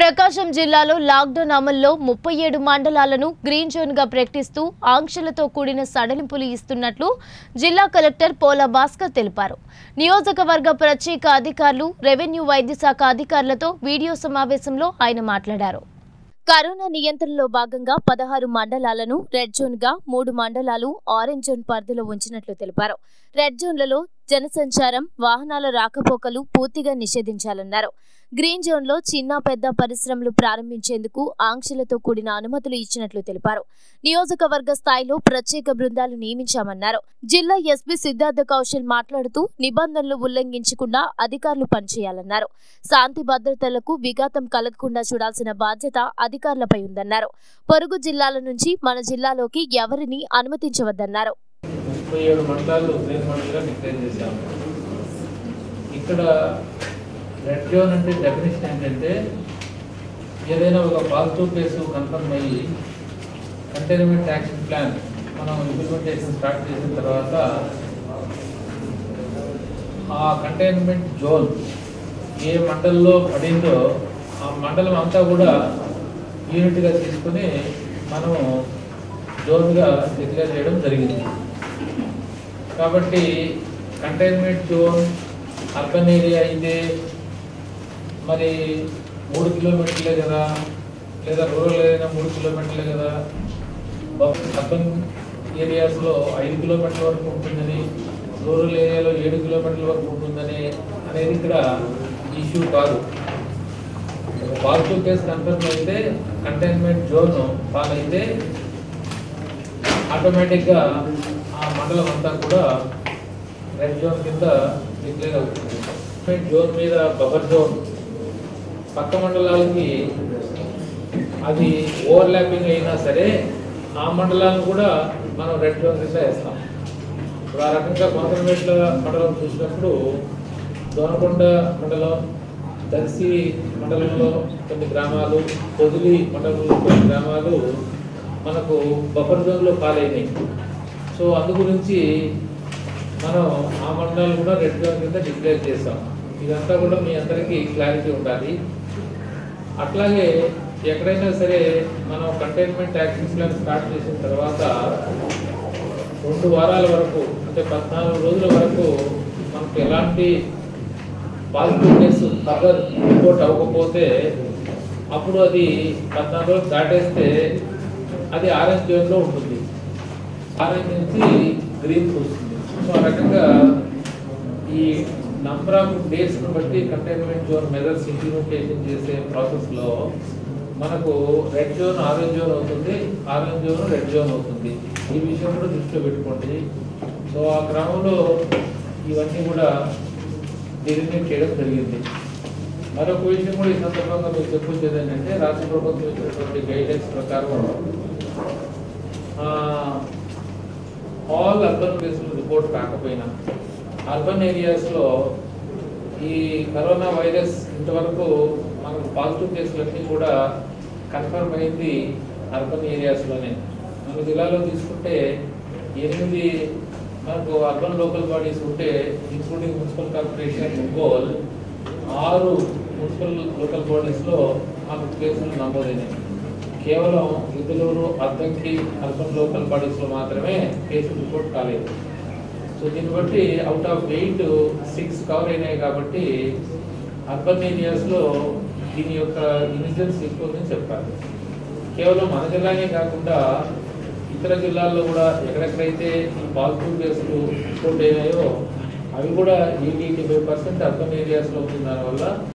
ప్రకాశం జిల్లాలో లాక్డౌన్ అమల్లో ముప్పై ఏడు మండలాలను గ్రీన్ జోన్ గా ప్రకటిస్తూ ఆంక్షలతో కూడిన సడలింపులు ఇస్తున్నట్లు జిల్లా కలెక్టర్ పోల భాస్కర్ తెలిపారు నియోజకవర్గ ప్రత్యేక అధికారులు రెవెన్యూ వైద్య శాఖ అధికారులతో వీడియో సమావేశంలో ఆయన మాట్లాడారు కరోనా నియంత్రణలో భాగంగా పదహారు మండలాలను రెడ్ జోన్ గా మూడు మండలాలు ఆరెంజ్ జోన్ పరిధిలో ఉంచినట్లు తెలిపారు రెడ్ జోన్లలో జనసంచారం వాహనాల రాకపోకలు పూర్తిగా నిషేధించాలన్నారు గ్రీన్ జోన్లో చిన్న పెద్ద పరిశ్రమలు ప్రారంభించేందుకు ఆంక్షలతో కూడిన అనుమతులు ఇచ్చినట్లు తెలిపారు నియోజకవర్గ స్థాయిలో ప్రత్యేక బృందాలు నియమించామన్నారు జిల్లా ఎస్పీ సిద్ధార్థ కౌశల్ మాట్లాడుతూ నిబంధనలు ఉల్లంఘించకుండా అధికారులు పనిచేయాలన్నారు శాంతి భద్రతలకు విఘాతం కలగకుండా చూడాల్సిన బాధ్యత అధికారులపై ఉందన్నారు పొరుగు జిల్లాల నుంచి మన జిల్లాలోకి ఎవరిని అనుమతించవద్దన్నారు ముప్పై ఏడు మండలాలు గ్రీన్ మండల్గా డిక్లేర్ చేశాము ఇక్కడ రెడ్ జోన్ అంటే డెఫినేషన్ ఏంటంటే ఏదైనా ఒక పాజిటివ్ కేసు కన్ఫర్మ్ అయ్యి కంటైన్మెంట్ యాక్షన్ ప్లాన్ మనం ఇంప్లిమెంటేషన్ స్టార్ట్ చేసిన తర్వాత ఆ కంటైన్మెంట్ జోన్ ఏ మండలంలో పడిందో ఆ మండలం అంతా కూడా యూనిట్గా తీసుకుని మనము జోన్గా డిక్లేర్ చేయడం జరిగింది కాబట్టి కంటైన్మెంట్ జోన్ అర్బన్ ఏరియా అయితే మరి మూడు కిలోమీటర్లే కదా లేదా రూరల్ ఏరియా మూడు కిలోమీటర్లే కదా అర్బన్ ఏరియాస్లో ఐదు కిలోమీటర్ల వరకు ఉంటుందని రూరల్ ఏరియాలో ఏడు కిలోమీటర్ల వరకు ఉంటుందని అనేది ఇక్కడ ఇష్యూ కాదు పాజిటివ్ కేసు కన్ఫర్మ్ అయితే కంటైన్మెంట్ జోన్ పాలైతే ఆటోమేటిక్గా ఆ మండలం అంతా కూడా రెడ్ జోన్ కింద డిక్లేర్ అవుతుంది రెడ్ జోన్ మీద బఫర్ జోన్ పక్క మండలాలకి అది ఓవర్లాపింగ్ అయినా సరే ఆ మండలాలను కూడా మనం రెడ్ జోన్ కింద వేస్తాం ఇప్పుడు ఆ రకంగా కొంతమేట్ల మండలం చూసినప్పుడు దోనకొండ మండలం దర్శి మండలంలో కొన్ని గ్రామాలు పొదిలి మండలంలో కొన్ని గ్రామాలు మనకు బఫర్ జోన్లో పాలైనాయి సో అందు గురించి మనం ఆ మండలాలు కూడా రెడ్ జోన్ కింద డిక్లేర్ చేస్తాం ఇదంతా కూడా మీ అందరికీ క్లారిటీ ఉండాలి అట్లాగే ఎక్కడైనా సరే మనం కంటైన్మెంట్ యాక్షన్స్ ప్లాన్ స్టార్ట్ చేసిన తర్వాత రెండు వారాల వరకు అంటే పద్నాలుగు రోజుల వరకు మనకు ఎలాంటి పాజిటివ్ కేసు కవర్ రిపోర్ట్ అవ్వకపోతే అప్పుడు అది పద్నాలుగు రోజులు దాటేస్తే అది ఆరెంజ్ జోన్లో ఉంటుంది ఆరెంజ్ నుంచి గ్రీన్ వస్తుంది సో ఆ రకంగా ఈ నంబర్ ఆఫ్ డేట్స్ను బట్టి కంటైన్మెంట్ జోన్ మెజర్స్ ఇంప్లిమెంటేషన్ చేసే ప్రాసెస్లో మనకు రెడ్ జోన్ ఆరెంజ్ జోన్ అవుతుంది ఆరెంజ్ జోన్ రెడ్ జోన్ అవుతుంది ఈ విషయం కూడా దృష్టిలో పెట్టుకోండి సో ఆ క్రమంలో ఇవన్నీ కూడా డిలిమిట్ చేయడం జరిగింది మరొక విషయం కూడా ఈ సందర్భంగా మీకు చెప్పొచ్చేది ఏంటంటే రాష్ట్ర ప్రభుత్వం ఇచ్చినటువంటి గైడ్లైన్స్ ప్రకారం ఆల్ అర్బన్ ప్లేసులు రిపోర్ట్ కాకపోయినా అర్బన్ ఏరియాస్లో ఈ కరోనా వైరస్ ఇంతవరకు మనకు పాజిటివ్ కేసులన్నీ కూడా కన్ఫర్మ్ అయింది అర్బన్ ఏరియాస్లోనే మన జిల్లాలో తీసుకుంటే ఎనిమిది మనకు అర్బన్ లోకల్ బాడీస్ ఉంటే ఇంక్లూడింగ్ మున్సిపల్ కార్పొరేషన్ ఒంగోల్ ఆరు మున్సిపల్ లోకల్ బాడీస్లో మనకు కేసులు నమోదైనాయి కేవలం విధులూరు అద్దంకి అర్బన్ లోకల్ బాడీస్లో మాత్రమే కేసు రిపోర్ట్ కాలేదు సో దీన్ని బట్టి out of eight six cover అయినాయి కాబట్టి అర్బన్ ఏరియాస్లో దీని యొక్క ఇన్సిడెన్స్ ఎక్కువ ఉందని చెప్పాలి కేవలం మన జిల్లానే కాకుండా ఇతర జిల్లాల్లో కూడా ఎక్కడెక్కడైతే ఈ పాజిటివ్ కేసులు రిపోర్ట్ అయినాయో అవి కూడా eighty eighty five percent urban ఏరియాస్లో ఉంది దానివల్ల